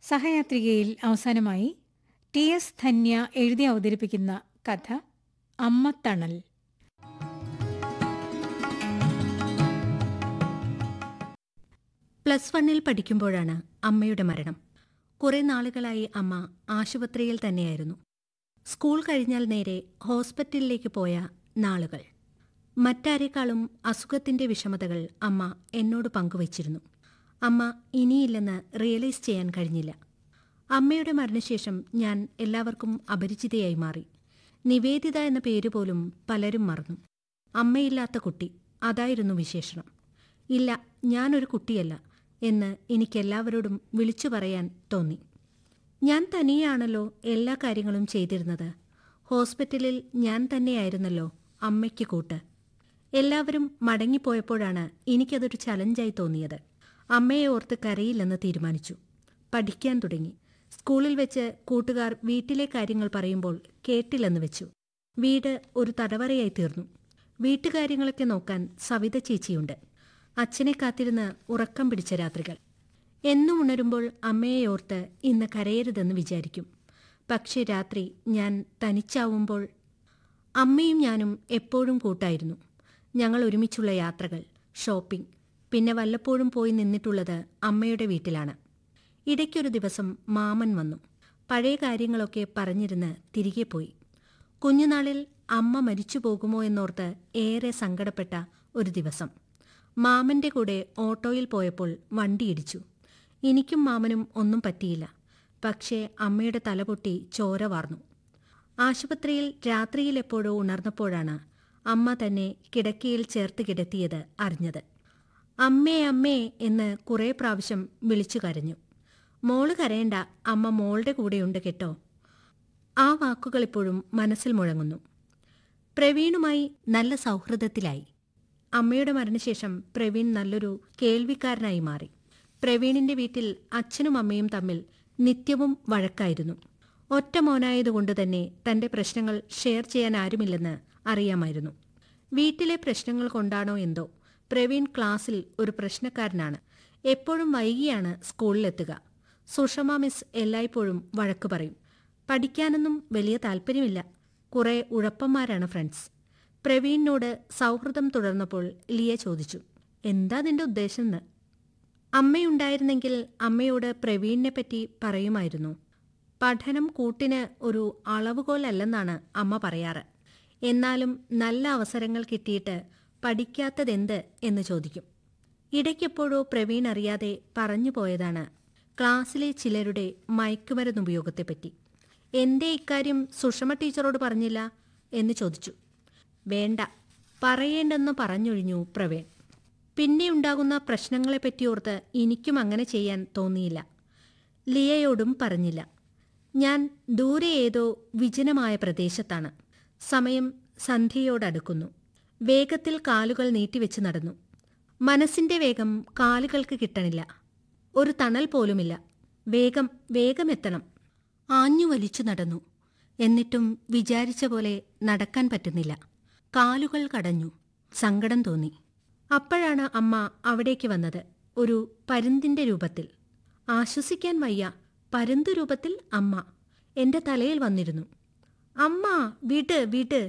സഹയാത്രികയിൽ അവസാനമായി T S Dhanya എഴുതി അവതരിപ്പിക്കുന്ന കഥ അമ്മത്തണൽ പ്ലസ് വണ്ണിൽ പഠിക്കുമ്പോഴാണ് അമ്മയുടെ മരണം കുറെ നാളുകളായി അമ്മ ആശുപത്രിയിൽ തന്നെയായിരുന്നു സ്കൂൾ കഴിഞ്ഞാൽ നേരെ ഹോസ്പിറ്റലിലേക്ക് പോയ നാളുകൾ മറ്റാരെക്കാളും അസുഖത്തിന്റെ വിഷമതകൾ അമ്മ എന്നോട് പങ്കുവച്ചിരുന്നു അമ്മ ഇനിയില്ലെന്ന് റിയലൈസ് ചെയ്യാൻ കഴിഞ്ഞില്ല അമ്മയുടെ മരണശേഷം ഞാൻ എല്ലാവർക്കും അപരിചിതയായി മാറി നിവേദിത എന്ന പേര് പോലും പലരും മറന്നു അമ്മയില്ലാത്ത കുട്ടി അതായിരുന്നു വിശേഷണം ഇല്ല ഞാനൊരു കുട്ടിയല്ല എന്ന് എനിക്കെല്ലാവരോടും വിളിച്ചു പറയാൻ തോന്നി ഞാൻ തനിയാണല്ലോ എല്ലാ കാര്യങ്ങളും ചെയ്തിരുന്നത് ഹോസ്പിറ്റലിൽ ഞാൻ തന്നെയായിരുന്നല്ലോ അമ്മയ്ക്ക് കൂട്ട് എല്ലാവരും മടങ്ങിപ്പോയപ്പോഴാണ് എനിക്കതൊരു ചലഞ്ചായി തോന്നിയത് അമ്മയെ ഓർത്ത് കരയില്ലെന്ന് തീരുമാനിച്ചു പഠിക്കാൻ തുടങ്ങി സ്കൂളിൽ വെച്ച് കൂട്ടുകാർ വീട്ടിലെ കാര്യങ്ങൾ പറയുമ്പോൾ കേട്ടില്ലെന്ന് വെച്ചു വീട് ഒരു തടവറയായി തീർന്നു വീട്ടുകാര്യങ്ങളൊക്കെ നോക്കാൻ സവിത ചേച്ചിയുണ്ട് അച്ഛനെ കാത്തിരുന്ന് ഉറക്കം പിടിച്ച രാത്രികൾ എന്നും ഉണരുമ്പോൾ അമ്മയെ ഓർത്ത് ഇന്ന് കരയരുതെന്ന് വിചാരിക്കും പക്ഷേ രാത്രി ഞാൻ തനിച്ചാവുമ്പോൾ അമ്മയും ഞാനും എപ്പോഴും കൂട്ടായിരുന്നു ഞങ്ങൾ ഒരുമിച്ചുള്ള യാത്രകൾ ഷോപ്പിംഗ് പിന്നെ വല്ലപ്പോഴും പോയി നിന്നിട്ടുള്ളത് അമ്മയുടെ വീട്ടിലാണ് ഇടയ്ക്കൊരു ദിവസം മാമൻ വന്നു പഴയ കാര്യങ്ങളൊക്കെ പറഞ്ഞിരുന്ന് തിരികെ പോയി കുഞ്ഞുനാളിൽ അമ്മ മരിച്ചു പോകുമോ എന്നോർത്ത് ഏറെ സങ്കടപ്പെട്ട ഒരു ദിവസം മാമന്റെ കൂടെ ഓട്ടോയിൽ പോയപ്പോൾ വണ്ടിയിടിച്ചു എനിക്കും മാമനും ഒന്നും പറ്റിയില്ല പക്ഷേ അമ്മയുടെ തലപൊട്ടി ചോര വാർന്നു ആശുപത്രിയിൽ രാത്രിയിൽ എപ്പോഴോ ഉണർന്നപ്പോഴാണ് അമ്മ തന്നെ കിടക്കയിൽ ചേർത്ത് കിടത്തിയത് അറിഞ്ഞത് അമ്മേ അമ്മേ എന്ന് കുറേ പ്രാവശ്യം വിളിച്ചു കരഞ്ഞു മോള് കരയണ്ട അമ്മ മോളുടെ കൂടെയുണ്ട് കേട്ടോ ആ വാക്കുകൾ ഇപ്പോഴും മനസ്സിൽ മുഴങ്ങുന്നു പ്രവീണുമായി നല്ല സൗഹൃദത്തിലായി അമ്മയുടെ മരണശേഷം പ്രവീൺ നല്ലൊരു കേൾവിക്കാരനായി മാറി പ്രവീണിന്റെ വീട്ടിൽ അച്ഛനും അമ്മയും തമ്മിൽ നിത്യവും വഴക്കായിരുന്നു ഒറ്റ മോനായതുകൊണ്ട് തന്നെ തന്റെ പ്രശ്നങ്ങൾ ഷെയർ ചെയ്യാൻ ആരുമില്ലെന്ന് അറിയാമായിരുന്നു വീട്ടിലെ പ്രശ്നങ്ങൾ കൊണ്ടാണോ എന്തോ പ്രവീൺ ക്ലാസ്സിൽ ഒരു പ്രശ്നക്കാരനാണ് എപ്പോഴും വൈകിയാണ് സ്കൂളിലെത്തുക സുഷമ മിസ് എല്ലായ്പ്പോഴും വഴക്ക് പറയും പഠിക്കാനൊന്നും വലിയ താല്പര്യമില്ല കുറെ ഉഴപ്പന്മാരാണ് ഫ്രണ്ട്സ് പ്രവീണിനോട് സൗഹൃദം തുടർന്നപ്പോൾ ലിയ ചോദിച്ചു എന്താ നിന്റെ ഉദ്ദേശം എന്ന് അമ്മയുണ്ടായിരുന്നെങ്കിൽ അമ്മയോട് പ്രവീണിനെ പറ്റി പറയുമായിരുന്നു പഠനം കൂട്ടിന് ഒരു അളവുകോലല്ലെന്നാണ് അമ്മ പറയാറ് എന്നാലും നല്ല അവസരങ്ങൾ കിട്ടിയിട്ട് പഠിക്കാത്തതെന്ത് എന്ന് ചോദിക്കും ഇടയ്ക്കെപ്പോഴോ പ്രവീൺ അറിയാതെ പറഞ്ഞു പോയതാണ് ക്ലാസ്സിലെ ചിലരുടെ മയക്കുമരുന്ന് ഉപയോഗത്തെപ്പറ്റി എന്തേ ഇക്കാര്യം സുഷമ ടീച്ചറോട് പറഞ്ഞില്ല എന്ന് ചോദിച്ചു വേണ്ട പറയേണ്ടെന്ന് പറഞ്ഞൊഴിഞ്ഞു പ്രവീൺ പിന്നെ ഉണ്ടാകുന്ന പ്രശ്നങ്ങളെപ്പറ്റി ഓർത്ത് എനിക്കും അങ്ങനെ ചെയ്യാൻ തോന്നിയില്ല ലിയയോടും പറഞ്ഞില്ല ഞാൻ ദൂരെ ഏതോ വിജനമായ പ്രദേശത്താണ് സമയം സന്ധ്യയോടടുക്കുന്നു വേഗത്തിൽ കാലുകൾ നീട്ടിവെച്ച് നടന്നു മനസ്സിന്റെ വേഗം കാലുകൾക്ക് കിട്ടണില്ല ഒരു തണൽ പോലുമില്ല വേഗം വേഗം എത്തണം ആഞ്ഞു വലിച്ചു നടന്നു എന്നിട്ടും വിചാരിച്ച പോലെ നടക്കാൻ പറ്റുന്നില്ല കാലുകൾ കടഞ്ഞു സങ്കടം തോന്നി അപ്പോഴാണ് അമ്മ അവിടേക്ക് വന്നത് ഒരു പരുന്തിന്റെ രൂപത്തിൽ ആശ്വസിക്കാൻ വയ്യ പരുന്തു രൂപത്തിൽ അമ്മ എന്റെ തലയിൽ വന്നിരുന്നു അമ്മ വിട് വിട്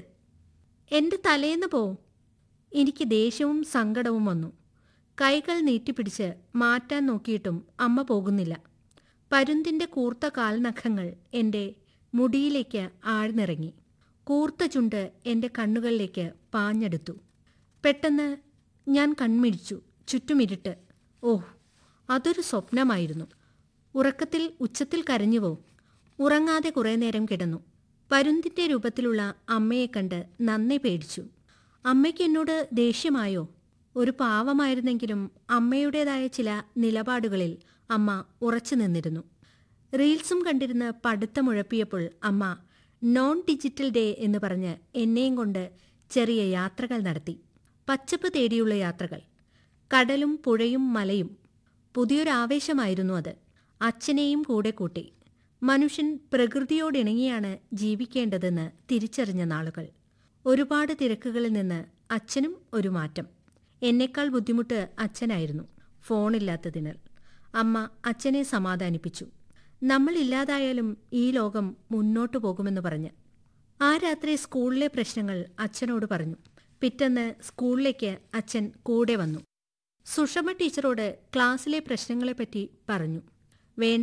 എന്റെ തലേന്ന് പോ എനിക്ക് ദേഷ്യവും സങ്കടവും വന്നു കൈകൾ നീട്ടിപ്പിടിച്ച് മാറ്റാൻ നോക്കിയിട്ടും അമ്മ പോകുന്നില്ല പരുന്തിന്റെ കൂർത്ത കാൽനഖങ്ങൾ എൻ്റെ മുടിയിലേക്ക് ആഴ്ന്നിറങ്ങി കൂർത്ത ചുണ്ട് എൻ്റെ കണ്ണുകളിലേക്ക് പാഞ്ഞെടുത്തു പെട്ടെന്ന് ഞാൻ കൺമിഴിച്ചു ചുറ്റുമിരുട്ട് ഓഹ് അതൊരു സ്വപ്നമായിരുന്നു ഉറക്കത്തിൽ ഉച്ചത്തിൽ കരഞ്ഞുവോ ഉറങ്ങാതെ കുറേ നേരം കിടന്നു പരുന്തിന്റെ രൂപത്തിലുള്ള അമ്മയെ കണ്ട് നന്നെ പേടിച്ചു അമ്മയ്ക്ക് എന്നോട് ദേഷ്യമായോ ഒരു പാവമായിരുന്നെങ്കിലും അമ്മയുടേതായ ചില നിലപാടുകളിൽ അമ്മ ഉറച്ചു നിന്നിരുന്നു റീൽസും കണ്ടിരുന്ന് പടുത്തമുഴപ്പിയപ്പോൾ അമ്മ നോൺ ഡിജിറ്റൽ ഡേ എന്ന് പറഞ്ഞ് എന്നെയും കൊണ്ട് ചെറിയ യാത്രകൾ നടത്തി പച്ചപ്പ് തേടിയുള്ള യാത്രകൾ കടലും പുഴയും മലയും പുതിയൊരാവേശമായിരുന്നു അത് അച്ഛനെയും കൂടെ കൂട്ടി മനുഷ്യൻ പ്രകൃതിയോടിണങ്ങിയാണ് ജീവിക്കേണ്ടതെന്ന് തിരിച്ചറിഞ്ഞ നാളുകൾ ഒരുപാട് തിരക്കുകളിൽ നിന്ന് അച്ഛനും ഒരു മാറ്റം എന്നേക്കാൾ ബുദ്ധിമുട്ട് അച്ഛനായിരുന്നു ഫോണില്ലാത്തതിനാൽ അമ്മ അച്ഛനെ സമാധാനിപ്പിച്ചു നമ്മൾ ഇല്ലാതായാലും ഈ ലോകം മുന്നോട്ടു പോകുമെന്ന് പറഞ്ഞ് ആ രാത്രി സ്കൂളിലെ പ്രശ്നങ്ങൾ അച്ഛനോട് പറഞ്ഞു പിറ്റന്ന് സ്കൂളിലേക്ക് അച്ഛൻ കൂടെ വന്നു സുഷമ ടീച്ചറോട് ക്ലാസ്സിലെ പ്രശ്നങ്ങളെപ്പറ്റി പറഞ്ഞു വേണ്ട